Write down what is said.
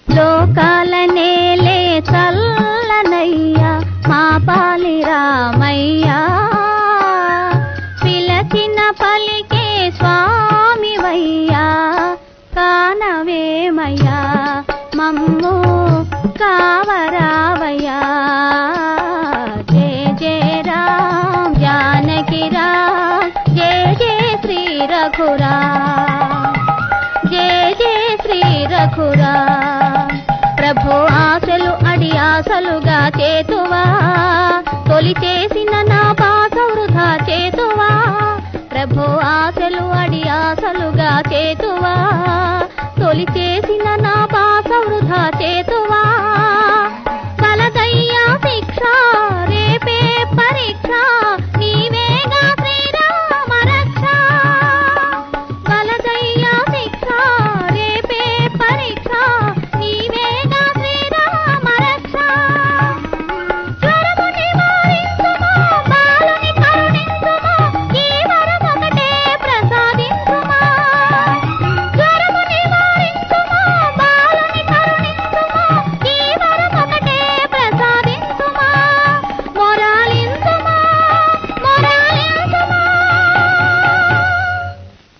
లోకాల నేలే చల్లనయ్యా మా పాలి రామయ్యా పిలచిన పలికే స్వామివయ్యా కానవేమయ్యా మమ్ము కావరావయ్యా జయ జయ రామ్ జానకి రామ్ జయ జయ శ్రీ రఘురామ్ జయ జయ శ్రీ రఘురా ప్రభు ఆశలు అడి ఆశలుగా చేతువా తొలి చేసిన నా పాస వృధా చేతువా ప్రభు ఆశలు అడి ఆశలుగా చేతువా తొలి చేసిన నా